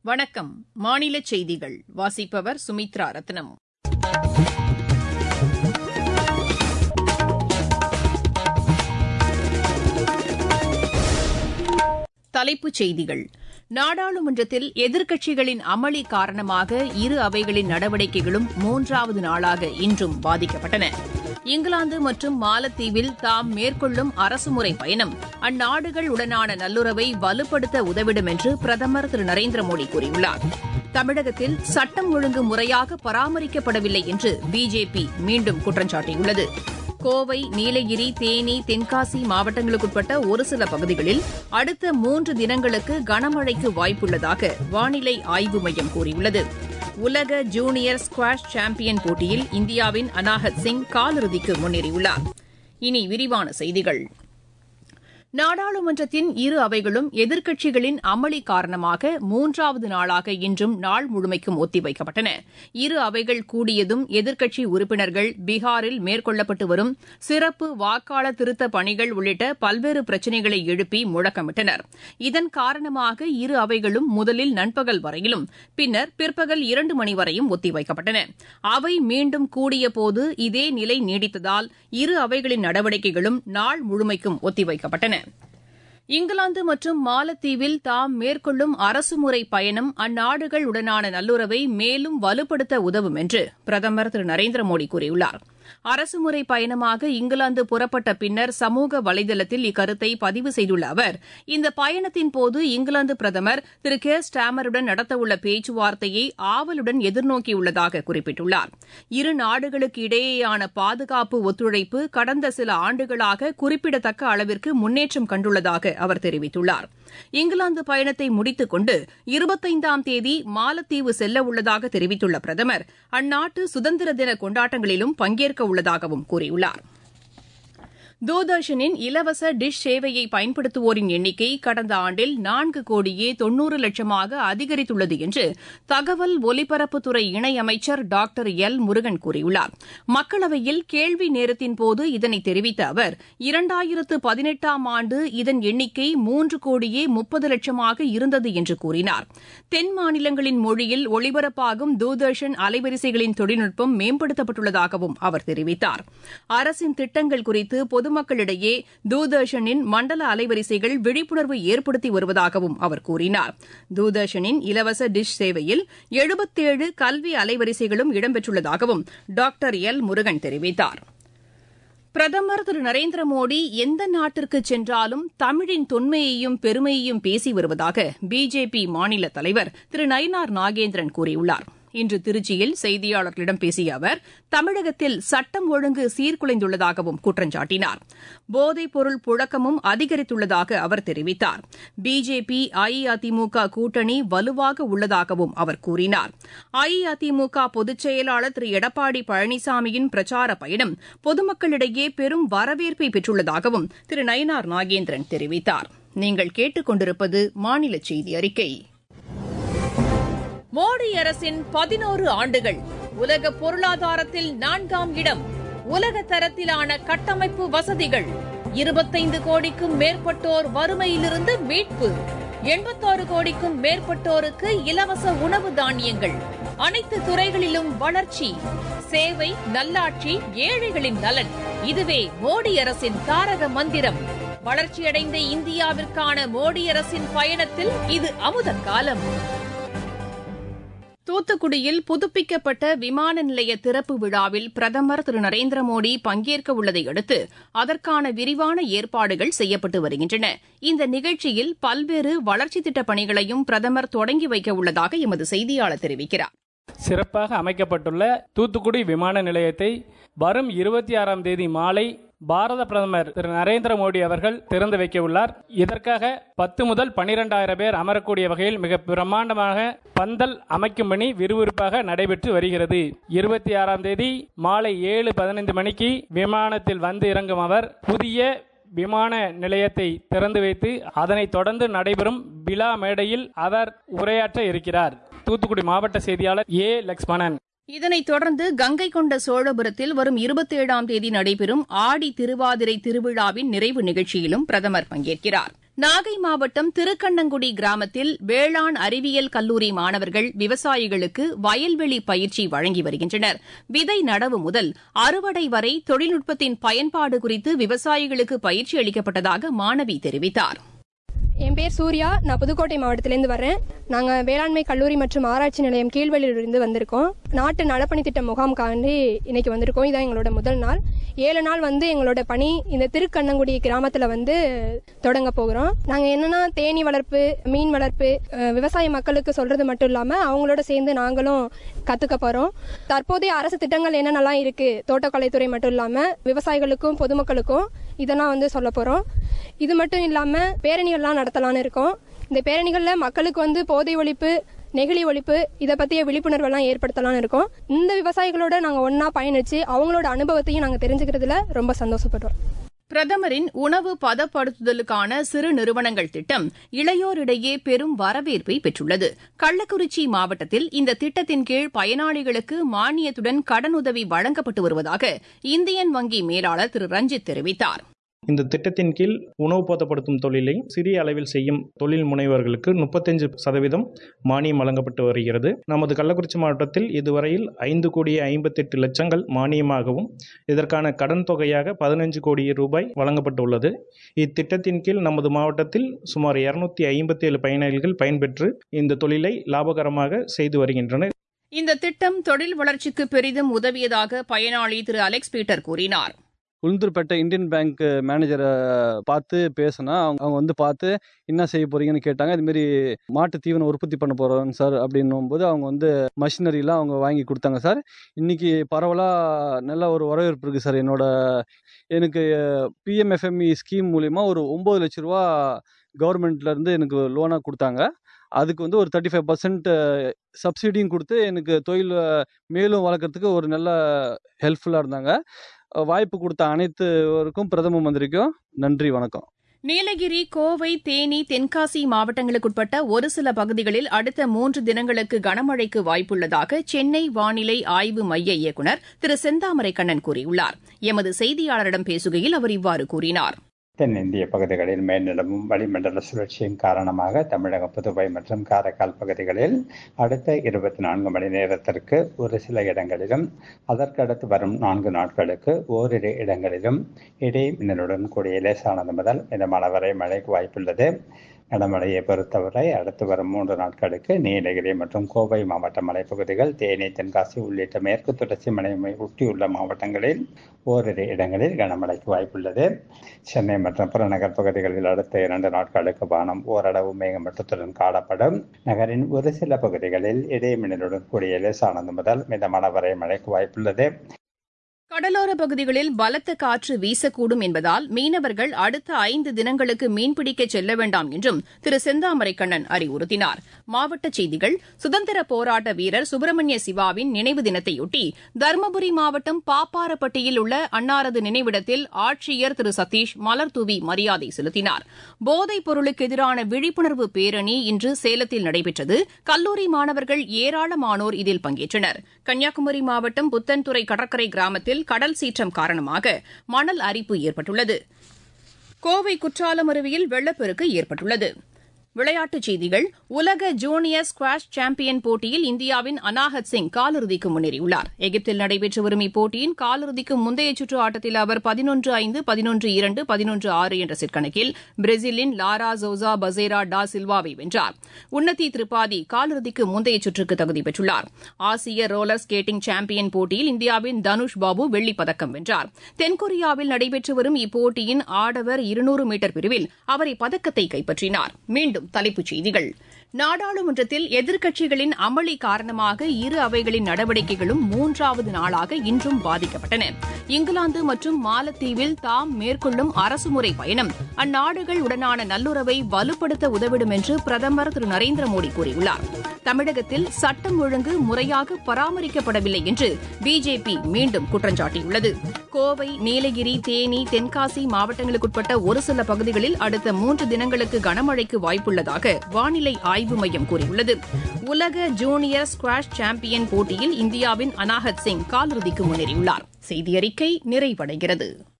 வணக்கம் மாநில செய்திகள் வாசிப்பவர் சுமித்ரா ரத்னம் தலைப்புச் செய்திகள் நாடாளுமன்றத்தில் எதிர்க்கட்சிகளின் அமளி காரணமாக இரு அவைகளின் நடவடிக்கைகளும் மூன்றாவது நாளாக இன்றும் பாதிக்கப்பட்டன இங்கிலாந்து மற்றும் மாலத்தீவில் தாம் மேற்கொள்ளும் அரசுமுறை பயணம் அந்நாடுகள் உடனான நல்லுறவை வலுப்படுத்த உதவிடும் என்று பிரதமர் திரு நரேந்திர மோடி கூறியுள்ளார் தமிழகத்தில் சட்டம் ஒழுங்கு முறையாக பராமரிக்கப்படவில்லை என்று பிஜேபி மீண்டும் குற்றம் சாட்டியுள்ளது கோவை நீலகிரி தேனி தென்காசி மாவட்டங்களுக்குட்பட்ட ஒரு சில பகுதிகளில் அடுத்த மூன்று தினங்களுக்கு கனமழைக்கு வாய்ப்புள்ளதாக வானிலை ஆய்வு மையம் கூறியுள்ளது உலக ஜூனியர் ஸ்குவாஷ் சாம்பியன் போட்டியில் இந்தியாவின் அனாஹத் சிங் காலிறுதிக்கு முன்னேறியுள்ளார் இனி விரிவான செய்திகள் நாடாளுமன்றத்தின் இரு அவைகளும் எதிர்க்கட்சிகளின் அமளி காரணமாக மூன்றாவது நாளாக இன்றும் நாள் முழுமைக்கும் ஒத்திவைக்கப்பட்டன இரு அவைகள் கூடியதும் எதிர்க்கட்சி உறுப்பினர்கள் பீகாரில் மேற்கொள்ளப்பட்டு வரும் சிறப்பு வாக்காளர் திருத்த பணிகள் உள்ளிட்ட பல்வேறு பிரச்சினைகளை எழுப்பி முழக்கமிட்டனர் இதன் காரணமாக இரு அவைகளும் முதலில் நண்பகல் வரையிலும் பின்னர் பிற்பகல் இரண்டு மணி வரையும் ஒத்திவைக்கப்பட்டன அவை மீண்டும் கூடியபோது இதே நிலை நீடித்ததால் இரு அவைகளின் நடவடிக்கைகளும் நாள் முழுமைக்கும் ஒத்திவைக்கப்பட்டன இங்கிலாந்து மற்றும் மாலத்தீவில் தாம் மேற்கொள்ளும் அரசுமுறை பயணம் அந்நாடுகள் உடனான நல்லுறவை மேலும் வலுப்படுத்த உதவும் என்று பிரதமர் திரு நரேந்திர மோடி கூறியுள்ளார் அரசுமுறை பயணமாக இங்கிலாந்து புறப்பட்ட பின்னர் சமூக வலைதளத்தில் இக்கருத்தை பதிவு செய்துள்ள அவர் இந்த பயணத்தின்போது இங்கிலாந்து பிரதமர் திரு கே ஸ்டாமருடன் நடத்தவுள்ள பேச்சுவார்த்தையை ஆவலுடன் எதிர்நோக்கியுள்ளதாக குறிப்பிட்டுள்ளார் இரு நாடுகளுக்கு இடையேயான பாதுகாப்பு ஒத்துழைப்பு கடந்த சில ஆண்டுகளாக குறிப்பிடத்தக்க அளவிற்கு முன்னேற்றம் கண்டுள்ளதாக அவர் தெரிவித்துள்ளார் இங்கிலாந்து பயணத்தை முடித்துக் கொண்டு இருபத்தைந்தாம் தேதி மாலத்தீவு செல்ல உள்ளதாக தெரிவித்துள்ள பிரதமர் அந்நாட்டு சுதந்திர தின கொண்டாட்டங்களிலும் பங்கேற்க உள்ளதாகவும் கூறியுள்ளார் தூர்தர்ஷனின் இலவச டிஷ் சேவையை பயன்படுத்துவோரின் எண்ணிக்கை கடந்த ஆண்டில் நான்கு கோடியே தொன்னூறு லட்சமாக அதிகரித்துள்ளது என்று தகவல் ஒலிபரப்புத்துறை இணையமைச்சர் டாக்டர் எல் முருகன் கூறியுள்ளார் மக்களவையில் கேள்வி நேரத்தின்போது இதனை தெரிவித்த அவர் இரண்டாயிரத்து பதினெட்டாம் ஆண்டு இதன் எண்ணிக்கை மூன்று கோடியே முப்பது லட்சமாக இருந்தது என்று கூறினார் தென் மாநிலங்களின் மொழியில் ஒளிபரப்பாகும் தூர்தர்ஷன் அலைவரிசைகளின் தொழில்நுட்பம் மேம்படுத்தப்பட்டுள்ளதாகவும் அவர் தெரிவித்தார் அரசின் திட்டங்கள் குறித்து பொது பொதுமக்களிடையே தூர்தர்ஷனின் மண்டல அலைவரிசைகள் விழிப்புணர்வு ஏற்படுத்தி வருவதாகவும் அவர் கூறினார் தூர்தர்ஷனின் இலவச டிஷ் சேவையில் எழுபத்தேழு கல்வி அலைவரிசைகளும் இடம்பெற்றுள்ளதாகவும் டாக்டர் எல் முருகன் தெரிவித்தார் பிரதமர் திரு நரேந்திர மோடி எந்த நாட்டிற்கு சென்றாலும் தமிழின் தொன்மையையும் பெருமையையும் பேசி வருவதாக பிஜேபி மாநில தலைவர் திரு நயினார் நாகேந்திரன் கூறியுள்ளார் இன்று திருச்சியில் செய்தியாளர்களிடம் பேசிய அவர் தமிழகத்தில் சட்டம் ஒழுங்கு சீர்குலைந்துள்ளதாகவும் குற்றம் சாட்டினார் போதைப் பொருள் புழக்கமும் அதிகரித்துள்ளதாக அவர் தெரிவித்தார் பிஜேபி அஇஅதிமுக கூட்டணி வலுவாக உள்ளதாகவும் அவர் கூறினார் அஇஅதிமுக பொதுச் செயலாளர் திரு எடப்பாடி பழனிசாமியின் பிரச்சார பயணம் பொதுமக்களிடையே பெரும் வரவேற்பை பெற்றுள்ளதாகவும் திரு நயினார் நாகேந்திரன் தெரிவித்தார் நீங்கள் கேட்டுக் கொண்டிருப்பது மாநில செய்தி அறிக்கை மோடி அரசின் பதினோரு ஆண்டுகள் உலக பொருளாதாரத்தில் நான்காம் இடம் உலக தரத்திலான கட்டமைப்பு வசதிகள் இருபத்தைந்து கோடிக்கும் மேற்பட்டோர் வறுமையிலிருந்து மீட்பு எண்பத்தாறு கோடிக்கும் மேற்பட்டோருக்கு இலவச உணவு தானியங்கள் அனைத்து துறைகளிலும் வளர்ச்சி சேவை நல்லாட்சி ஏழைகளின் நலன் இதுவே மோடி அரசின் தாரக மந்திரம் வளர்ச்சியடைந்த இந்தியாவிற்கான மோடி அரசின் பயணத்தில் இது அமுத காலம் தூத்துக்குடியில் புதுப்பிக்கப்பட்ட விமான நிலைய திறப்பு விழாவில் பிரதமர் திரு நரேந்திர மோடி பங்கேற்க உள்ளதை அடுத்து அதற்கான விரிவான ஏற்பாடுகள் செய்யப்பட்டு வருகின்றன இந்த நிகழ்ச்சியில் பல்வேறு வளர்ச்சித் திட்டப் பணிகளையும் பிரதமர் தொடங்கி வைக்க உள்ளதாக எமது செய்தியாளர் தெரிவிக்கிறார் சிறப்பாக அமைக்கப்பட்டுள்ள தூத்துக்குடி விமான நிலையத்தை வரும் இருபத்தி ஆறாம் தேதி மாலை பாரத பிரதமர் திரு நரேந்திர மோடி அவர்கள் திறந்து வைக்க உள்ளார் இதற்காக பத்து முதல் பனிரெண்டாயிரம் பேர் அமரக்கூடிய வகையில் மிக பிரம்மாண்டமாக பந்தல் அமைக்கும் பணி விறுவிறுப்பாக நடைபெற்று வருகிறது இருபத்தி ஆறாம் தேதி மாலை ஏழு பதினைந்து மணிக்கு விமானத்தில் வந்து இறங்கும் அவர் புதிய விமான நிலையத்தை திறந்து வைத்து அதனைத் தொடர்ந்து நடைபெறும் விழா மேடையில் அவர் உரையாற்ற இருக்கிறார் தூத்துக்குடி மாவட்ட செய்தியாளர் ஏ லக்ஷ்மணன் இதனைத் தொடர்ந்து கங்கை கொண்ட சோழபுரத்தில் வரும் இருபத்தேழாம் தேதி நடைபெறும் ஆடி திருவாதிரை திருவிழாவின் நிறைவு நிகழ்ச்சியிலும் பிரதமர் பங்கேற்கிறார் நாகை மாவட்டம் திருக்கண்ணங்குடி கிராமத்தில் வேளாண் அறிவியல் கல்லூரி மாணவர்கள் விவசாயிகளுக்கு வயல்வெளி பயிற்சி வழங்கி வருகின்றனர் விதை நடவு முதல் அறுவடை வரை தொழில்நுட்பத்தின் பயன்பாடு குறித்து விவசாயிகளுக்கு பயிற்சி அளிக்கப்பட்டதாக மாணவி தெரிவித்தார் என் பேர் சூர்யா நான் புதுக்கோட்டை மாவட்டத்திலேருந்து வரேன் நாங்கள் வேளாண்மை கல்லூரி மற்றும் ஆராய்ச்சி நிலையம் கீழ்வெளியிலிருந்து வந்திருக்கோம் நாட்டு நலப்பணி திட்ட முகாமுக்காண்டி இன்னைக்கு வந்திருக்கோம் இதான் எங்களோட முதல் நாள் ஏழு நாள் வந்து எங்களோட பணி இந்த திருக்கண்ணங்குடி கிராமத்தில் வந்து தொடங்க போகிறோம் நாங்கள் என்னன்னா தேனி வளர்ப்பு மீன் வளர்ப்பு அஹ், விவசாய மக்களுக்கு சொல்றது மட்டும் இல்லாமல் அவங்களோட சேர்ந்து நாங்களும் கற்றுக்க போகிறோம் தற்போதைய அரசு திட்டங்கள் என்னென்னலாம் இருக்குது தோட்டக்கலைத்துறை மட்டும் இல்லாமல் விவசாயிகளுக்கும் பொதுமக்களுக்கும் இதெல்லாம் வந்து சொல்ல போகிறோம் இது மட்டும் இல்லாமல் பேரணிகள்லாம் நடத்தலாம்னு இருக்கோம் இந்த பேரணிகளில் மக்களுக்கு வந்து போதை ஒழிப்பு நெகிழி ஒழிப்பு இதை பற்றிய விழிப்புணர்வெல்லாம் ஏற்படுத்தலாம்னு இருக்கோம் இந்த விவசாயிகளோட நாங்கள் ஒன்றா பயணித்து அவங்களோட அனுபவத்தையும் நாங்கள் தெரிஞ்சுக்கிறதுல ரொம்ப சந்தோஷப்படுறோம் பிரதமரின் உணவு பதப்படுத்துதலுக்கான சிறு நிறுவனங்கள் திட்டம் இளையோரிடையே பெரும் வரவேற்பை பெற்றுள்ளது கள்ளக்குறிச்சி மாவட்டத்தில் இந்த திட்டத்தின் கீழ் பயனாளிகளுக்கு மானியத்துடன் கடனுதவி வழங்கப்பட்டு வருவதாக இந்தியன் வங்கி மேலாளர் திரு ரஞ்சித் தெரிவித்தார் இந்த திட்டத்தின் கீழ் உணவு பதப்படுத்தும் தொழிலை சிறிய அளவில் செய்யும் தொழில் முனைவர்களுக்கு முப்பத்தஞ்சு சதவீதம் மானியம் வழங்கப்பட்டு வருகிறது நமது கள்ளக்குறிச்சி மாவட்டத்தில் இதுவரையில் ஐந்து கோடியே ஐம்பத்தெட்டு லட்சங்கள் மானியமாகவும் இதற்கான கடன் தொகையாக பதினஞ்சு கோடி ரூபாய் வழங்கப்பட்டுள்ளது இத்திட்டத்தின் கீழ் நமது மாவட்டத்தில் சுமார் இருநூத்தி ஐம்பத்தி ஏழு பயனாளிகள் பயன்பெற்று இந்த தொழிலை லாபகரமாக செய்து வருகின்றனர் இந்த திட்டம் தொழில் வளர்ச்சிக்கு பெரிதும் உதவியதாக பயனாளி திரு அலெக்ஸ் பீட்டர் கூறினார் உளுந்தூர்பேட்டை இந்தியன் பேங்க் மேனேஜரை பார்த்து பேசினா அவங்க அவங்க வந்து பார்த்து என்ன செய்ய போறீங்கன்னு கேட்டாங்க இதுமாரி மாட்டு தீவனம் உற்பத்தி பண்ண போகிறோம் சார் அப்படின்னும் போது அவங்க வந்து மஷினரிலாம் அவங்க வாங்கி கொடுத்தாங்க சார் இன்னைக்கு பரவலாக நல்ல ஒரு வரவேற்பு இருக்குது சார் என்னோட எனக்கு பிஎம்எஃப்எம்இ ஸ்கீம் மூலிமா ஒரு ஒம்பது லட்ச ரூபா கவர்மெண்ட்லேருந்து எனக்கு லோனாக கொடுத்தாங்க அதுக்கு வந்து ஒரு தேர்ட்டி ஃபைவ் பர்சன்ட் சப்சிடியும் கொடுத்து எனக்கு தொழில் மேலும் வளர்க்குறதுக்கு ஒரு நல்ல ஹெல்ப்ஃபுல்லாக இருந்தாங்க வாய்ப்பு கொடுத்த அனைத்துவருக்கும் பிரதம மந்திரிக்கும் நன்றி வணக்கம் நீலகிரி கோவை தேனி தென்காசி மாவட்டங்களுக்குட்பட்ட ஒரு சில பகுதிகளில் அடுத்த மூன்று தினங்களுக்கு கனமழைக்கு வாய்ப்புள்ளதாக சென்னை வானிலை ஆய்வு மைய இயக்குநர் திரு செந்தாமரை கண்ணன் கூறியுள்ளார் எமது செய்தியாளரிடம் பேசுகையில் அவர் இவ்வாறு கூறினார் தென்னிந்திய பகுதிகளில் மேல்நிலவும் வளிமண்டல சுழற்சியின் காரணமாக தமிழகம் புதுவை மற்றும் காரைக்கால் பகுதிகளில் அடுத்த இருபத்தி நான்கு மணி நேரத்திற்கு ஒரு சில இடங்களிலும் அதற்கடுத்து வரும் நான்கு நாட்களுக்கு ஓரிரு இடங்களிலும் இடி மின்னலுடன் கூடிய லேசானது முதல் மிதமான வரை மழைக்கு வாய்ப்புள்ளது கனமழையை பொறுத்தவரை அடுத்து வரும் மூன்று நாட்களுக்கு நீலகிரி மற்றும் கோவை மாவட்ட மலைப்பகுதிகள் தேனி தென்காசி உள்ளிட்ட மேற்கு தொடர்ச்சி மலை ஒட்டியுள்ள மாவட்டங்களில் ஓரிரு இடங்களில் கனமழைக்கு வாய்ப்புள்ளது சென்னை மற்றும் புறநகர் பகுதிகளில் அடுத்த இரண்டு நாட்களுக்கு வானம் ஓரளவு மேகமூட்டத்துடன் காணப்படும் நகரின் ஒரு சில பகுதிகளில் இடைமின்னலுடன் கூடிய லேசானது முதல் மிதமான வரை மழைக்கு வாய்ப்புள்ளது கடலோர பகுதிகளில் பலத்த காற்று வீசக்கூடும் என்பதால் மீனவர்கள் அடுத்த ஐந்து தினங்களுக்கு மீன்பிடிக்க செல்ல வேண்டாம் என்றும் திரு செந்தாமரை கண்ணன் அறிவுறுத்தினார் மாவட்டச் செய்திகள் சுதந்திர போராட்ட வீரர் சுப்பிரமணிய சிவாவின் நினைவு தினத்தையொட்டி தருமபுரி மாவட்டம் பாப்பாரப்பட்டியில் உள்ள அன்னாரது நினைவிடத்தில் ஆட்சியர் திரு சதீஷ் மலர்தூவி மரியாதை செலுத்தினார் போதைப் பொருளுக்கு எதிரான விழிப்புணர்வு பேரணி இன்று சேலத்தில் நடைபெற்றது கல்லூரி மாணவர்கள் ஏராளமானோர் இதில் பங்கேற்றனர் கன்னியாகுமரி மாவட்டம் புத்தன்துறை கடற்கரை கிராமத்தில் கடல் சீற்றம் காரணமாக மணல் அரிப்பு ஏற்பட்டுள்ளது கோவை குற்றாலம் அருவியில் வெள்ளப்பெருக்கு ஏற்பட்டுள்ளது விளையாட்டுச் செய்திகள் உலக ஜூனியர் ஸ்குவாஷ் சாம்பியன் போட்டியில் இந்தியாவின் அனாஹத் சிங் காலிறுதிக்கு முன்னேறியுள்ளார் எகிப்தில் நடைபெற்று வரும் இப்போட்டியின் காலிறுதிக்கு முந்தைய சுற்று ஆட்டத்தில் அவர் பதினொன்று ஐந்து பதினொன்று இரண்டு பதினொன்று ஆறு என்ற செட் கணக்கில் பிரேசிலின் லாரா ஜோசா பசேரா டா சில்வாவை வென்றார் உன்னதி திரிபாதி காலிறுதிக்கு முந்தைய சுற்றுக்கு தகுதி பெற்றுள்ளார் ஆசிய ரோலர் ஸ்கேட்டிங் சாம்பியன் போட்டியில் இந்தியாவின் தனுஷ் பாபு வெள்ளிப் பதக்கம் வென்றார் தென்கொரியாவில் நடைபெற்று வரும் இப்போட்டியின் ஆடவர் இருநூறு மீட்டர் பிரிவில் அவர் இப்பதக்கத்தை கைப்பற்றினார் மீண்டும் தலைப்புச் செய்திகள் நாடாளுமன்றத்தில் எதிர்க்கட்சிகளின் அமளி காரணமாக இரு அவைகளின் நடவடிக்கைகளும் மூன்றாவது நாளாக இன்றும் பாதிக்கப்பட்டன இங்கிலாந்து மற்றும் மாலத்தீவில் தாம் மேற்கொள்ளும் அரசுமுறை பயணம் அந்நாடுகள் உடனான நல்லுறவை வலுப்படுத்த உதவிடும் என்று பிரதமர் திரு நரேந்திர மோடி கூறியுள்ளார் தமிழகத்தில் சட்டம் ஒழுங்கு முறையாக பராமரிக்கப்படவில்லை என்று பிஜேபி மீண்டும் குற்றம் சாட்டியுள்ளது கோவை நீலகிரி தேனி தென்காசி மாவட்டங்களுக்குட்பட்ட ஒரு சில பகுதிகளில் அடுத்த மூன்று தினங்களுக்கு கனமழைக்கு வாய்ப்புள்ளதாக வானிலை ஆய்வு மையம் கூறியுள்ளது உலக ஜூனியர் ஸ்குவாஷ் சாம்பியன் போட்டியில் இந்தியாவின் அனாஹத் சிங் காலிறுதிக்கு முன்னேறியுள்ளார் செய்தி அறிக்கை நிறைவடைகிறது